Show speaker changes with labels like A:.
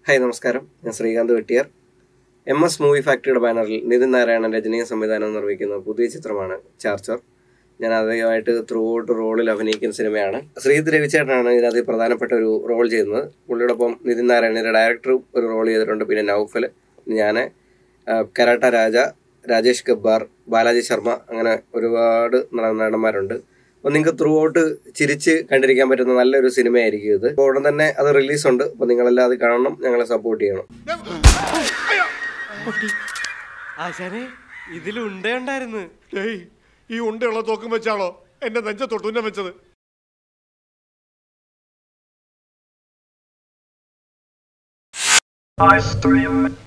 A: hi നമസ്കാരം ഞാൻ Sreekanth Vettiyar M S movie ഫാക്ടറിയുടെ ബാനറിൽ നിതിൻ നാരായണൻ രചനയും സംവിധാനവും നിർവഹിക്കുന്ന പുതിയ ചിത്രമാണ് ചാർച്ചർ ഞാൻ ആദ്യമായിട്ട് ത്രൂ ഔട്ട് റോളിൽ അഭിനയിക്കുന്ന സിനിമയാണ് ശ്രീജിത്ത് രവിചേട്ടനാണ് ഇതിനകത്ത് പ്രധാനപ്പെട്ട ഒരു റോൾ ചെയ്യുന്നത് പുള്ളിയോടൊപ്പം നിതിൻ നാരായണൻ്റെ ഡയറക്ടറും ഒരു റോൾ ചെയ്തിട്ടുണ്ട് പിന്നെ നൗഫൽ ഞാൻ കരാട്ട രാജ രാജേഷ് ഗബ്ബാർ ബാലാജി ശർമ്മ അങ്ങനെ ഒരുപാട് നട- നടന്മാരുണ്ട് അപ്പോൾ നിങ്ങൾക്ക് ത്രൂ ഔട്ട് ചിരിച്ച് കണ്ടിരിക്കാൻ പറ്റുന്ന നല്ലൊരു സിനിമയായിരിക്കും ഇത് അപ്പോൾ ഉടൻ തന്നെ അത് റിലീസുണ്ട് അപ്പോൾ നിങ്ങളെല്ലാം അത് കാണണം ഞങ്ങളെ സപ്പോർട്ട് ചെയ്യണം
B: ആശാനെ ഇതിലുണ്ടായിരുന്നു
C: ഏയ് ഈ ഉണ്ടയുള്ള തോക്കും വെച്ചാണോ എന്റെ നെഞ്ചത്തൊട്ടുന്നം വെച്ചത്
D: I stream